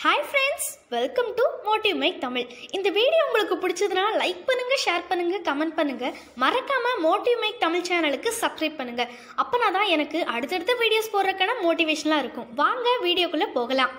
hi friends welcome to motive make Tamil இந்த video உங்களுக்கு பிடிச்சதுன்னா லைக் பண்ணுங்க ஷேர் பண்ணுங்க கமெண்ட் பண்ணுங்க மறக்காம மோட்டிவ் மேக் தமிழ் சேனலுக்கு சப்ஸ்கிரைப் பண்ணுங்க அப்பனா தான் எனக்கு அடுத்தடுத்த வீடியோஸ் போடுறதுக்கான மோட்டிவேஷனாக இருக்கும் வாங்க வீடியோக்குள்ளே போகலாம்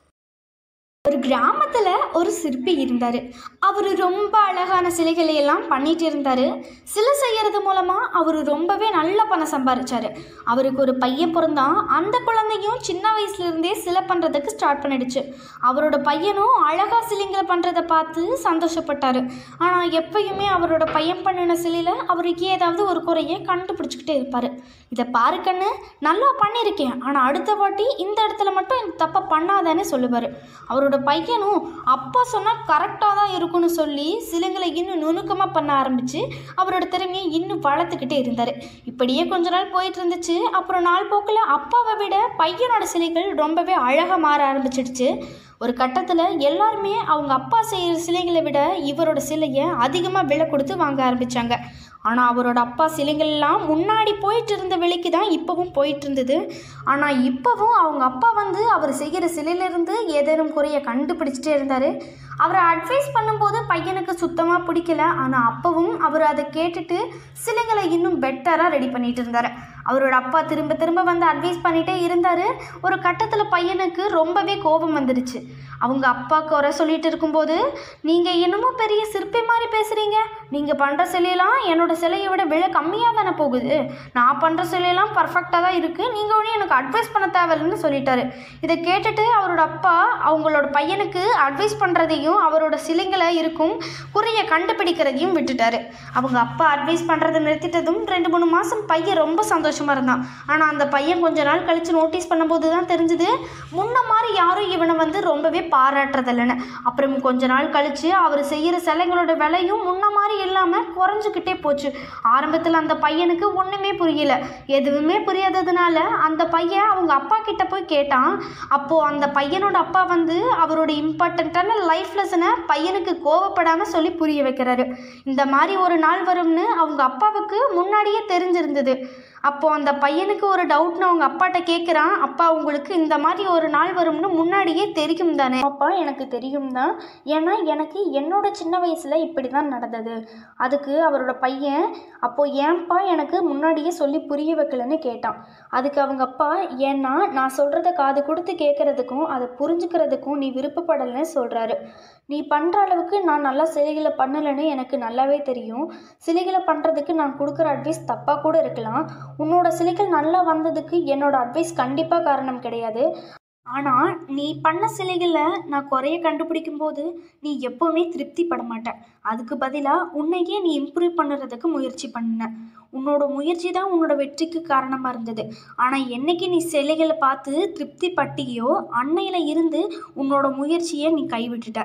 ஒரு கிராமத்தில் ஒரு சிற்பி இருந்தார் அவர் ரொம்ப அழகான சிலைகளை எல்லாம் பண்ணிட்டு இருந்தார் சிலை செய்யறது மூலமாக அவர் ரொம்பவே நல்ல பணம் சம்பாதிச்சார் அவருக்கு ஒரு பையன் பிறந்தான் அந்த குழந்தையும் சின்ன வயசுலேருந்தே சிலை பண்ணுறதுக்கு ஸ்டார்ட் பண்ணிடுச்சு அவரோட பையனும் அழகாக சிலைங்களை பண்ணுறதை பார்த்து சந்தோஷப்பட்டார் ஆனால் எப்பயுமே அவரோட பையன் பண்ணின சிலையில் அவருக்கு ஏதாவது ஒரு குறையை கண்டுபிடிச்சிக்கிட்டே இருப்பார் இதை பாரு கண்ணு நல்லா பண்ணியிருக்கேன் ஆனால் அடுத்த வாட்டி இந்த இடத்துல மட்டும் இந்த தப்பை பண்ணாதானே சொல்லுவார் அவரோட பையனும் அப்பா சொன்னால் கரெக்டாக தான் இருக்கும்னு சொல்லி சிலைங்களை இன்னும் நுணுக்கமாக பண்ண ஆரம்பித்து அவரோட திறமையை இன்னும் வளர்த்துக்கிட்டே இருந்தார் இப்படியே கொஞ்ச நாள் போயிட்டு இருந்துச்சு அப்புறம் நாள் போக்கில் அப்பாவை விட பையனோட சிலைகள் ரொம்பவே அழகாக மாற ஆரம்பிச்சிடுச்சு ஒரு கட்டத்தில் எல்லாருமே அவங்க அப்பா செய்கிற சிலைகளை விட இவரோட சிலையை அதிகமாக விலை கொடுத்து வாங்க ஆரம்பித்தாங்க ஆனால் அவரோட அப்பா சிலைகள்லாம் முன்னாடி போயிட்டு இருந்த விலைக்கு தான் இப்போவும் போயிட்டு இருந்தது ஆனால் இப்போவும் அவங்க அப்பா வந்து அவர் செய்கிற சிலையிலிருந்து ஏதேனும் குறைய கண்டுபிடிச்சிட்டே இருந்தார் அவரை அட்வைஸ் பண்ணும்போது பையனுக்கு சுத்தமாக பிடிக்கல ஆனால் அப்பவும் அவர் அதை கேட்டுட்டு சிலைகளை இன்னும் பெட்டராக ரெடி பண்ணிட்டு இருந்தார் அவரோட அப்பா திரும்ப திரும்ப வந்து அட்வைஸ் பண்ணிகிட்டே இருந்தார் ஒரு கட்டத்தில் பையனுக்கு ரொம்பவே கோபம் வந்துடுச்சு அவங்க அப்பா குறை சொல்லிட்டு இருக்கும்போது நீங்கள் என்னமோ பெரிய சிற்பி மாதிரி பேசுகிறீங்க நீங்கள் பண்ணுற சிலையெல்லாம் என்னோட சிலையை விட விலை கம்மியாக தானே போகுது நான் பண்ணுற சிலையெல்லாம் பர்ஃபெக்டாக தான் இருக்குது நீங்கள் ஒன்றும் எனக்கு அட்வைஸ் பண்ண தேவையில்லைன்னு சொல்லிட்டாரு இதை கேட்டுட்டு அவரோட அப்பா அவங்களோட பையனுக்கு அட்வைஸ் பண்ணுறதையும் அவரோட சிலைங்களை இருக்கும் குறைய கண்டுபிடிக்கிறதையும் விட்டுட்டாரு அவங்க அப்பா அட்வைஸ் பண்ணுறதை நிறுத்திட்டதும் ரெண்டு மூணு மாதம் பையன் ரொம்ப சந்தோஷமாக இருந்தான் ஆனால் அந்த பையன் கொஞ்ச நாள் கழித்து நோட்டீஸ் பண்ணும்போது தான் தெரிஞ்சுது முன்ன மாதிரி யாரும் இவனை வந்து ரொம்பவே பாராட்டுறதில்லைன்னு அப்புறம் கொஞ்ச நாள் கழித்து அவர் செய்கிற சிலைங்களோட விலையும் முன்ன மாதிரி இல்லாமல் குறைஞ்சிக்கிட்டே போச்சு ஆரம்பத்தில் அந்த பையனுக்கு ஒன்றுமே புரியல எதுவுமே புரியாததுனால அந்த பையன் அவங்க அப்பா கிட்ட போய் கேட்டான் அப்போது அந்த பையனோட அப்பா வந்து அவரோட இம்பார்ட்டண்ட்டான லைஃப் லெசனை பையனுக்கு கோவப்படாமல் சொல்லி புரிய வைக்கிறாரு இந்த மாதிரி ஒரு நாள் வரும்னு அவங்க அப்பாவுக்கு முன்னாடியே தெரிஞ்சிருந்தது அப்போது அந்த பையனுக்கு ஒரு டவுட்னு அவங்க அப்பாட்ட கேட்குறான் அப்பா உங்களுக்கு இந்த மாதிரி ஒரு நாள் வரும்னு முன்னாடியே தெரியும் தானே அப்பா எனக்கு தெரியும் தான் ஏன்னா எனக்கு என்னோட சின்ன வயசில் இப்படி தான் நடந்தது அதுக்கு அவரோட பையன் அப்போது ஏன்பா எனக்கு முன்னாடியே சொல்லி புரிய வைக்கலன்னு கேட்டான் அதுக்கு அவங்க அப்பா ஏன்னா நான் சொல்கிறத காது கொடுத்து கேட்குறதுக்கும் அதை புரிஞ்சுக்கிறதுக்கும் நீ விருப்பப்படலைன்னு சொல்கிறாரு நீ பண்ணுற அளவுக்கு நான் நல்லா சிலைகளை பண்ணலைன்னு எனக்கு நல்லாவே தெரியும் சிலைகளை பண்ணுறதுக்கு நான் கொடுக்குற அட்வைஸ் தப்பாக கூட இருக்கலாம் உன்னோட சிலைகள் நல்லா வந்ததுக்கு என்னோட அட்வைஸ் கண்டிப்பாக காரணம் கிடையாது ஆனால் நீ பண்ண சிலைகளை நான் குறைய கண்டுபிடிக்கும் போது நீ எப்போவுமே திருப்தி பட மாட்ட அதுக்கு பதிலாக உன்னையே நீ இம்ப்ரூவ் பண்ணுறதுக்கு முயற்சி பண்ண உன்னோட முயற்சி தான் உன்னோட வெற்றிக்கு காரணமாக இருந்தது ஆனால் என்னைக்கு நீ சிலைகளை பார்த்து திருப்தி பட்டியோ அன்னையில் இருந்து உன்னோட முயற்சியை நீ கைவிட்டுட்ட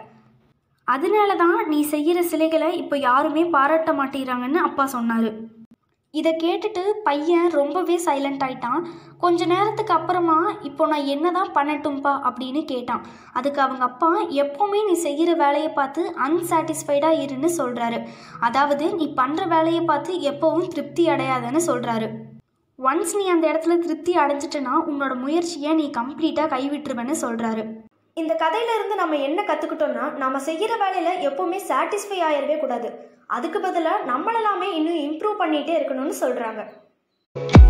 அதனால தான் நீ செய்கிற சிலைகளை இப்போ யாருமே பாராட்ட மாட்டேங்கிறாங்கன்னு அப்பா சொன்னார் இதை கேட்டுட்டு பையன் ரொம்பவே சைலண்ட் ஆயிட்டான் கொஞ்ச நேரத்துக்கு அப்புறமா இப்போ நான் என்ன தான் பண்ணட்டும்பா அப்படின்னு கேட்டான் அதுக்கு அவங்க அப்பா எப்போவுமே நீ செய்கிற வேலையை பார்த்து அன்சாட்டிஸ்ஃபைடாக இருன்னு சொல்கிறாரு அதாவது நீ பண்ணுற வேலையை பார்த்து எப்போவும் திருப்தி அடையாதுன்னு சொல்கிறாரு ஒன்ஸ் நீ அந்த இடத்துல திருப்தி அடைஞ்சிட்டனா உன்னோட முயற்சியை நீ கம்ப்ளீட்டாக கைவிட்டுருவேன்னு சொல்கிறாரு இந்த கதையிலிருந்து நம்ம என்ன கற்றுக்கிட்டோம்னா நம்ம செய்கிற வேலையில் எப்போவுமே சாட்டிஸ்ஃபை ஆயிடவே கூடாது அதுக்கு பதிலாக நம்மளெல்லாமே இன்னும் இம்ப்ரூவ் பண்ணிகிட்டே இருக்கணும்னு சொல்கிறாங்க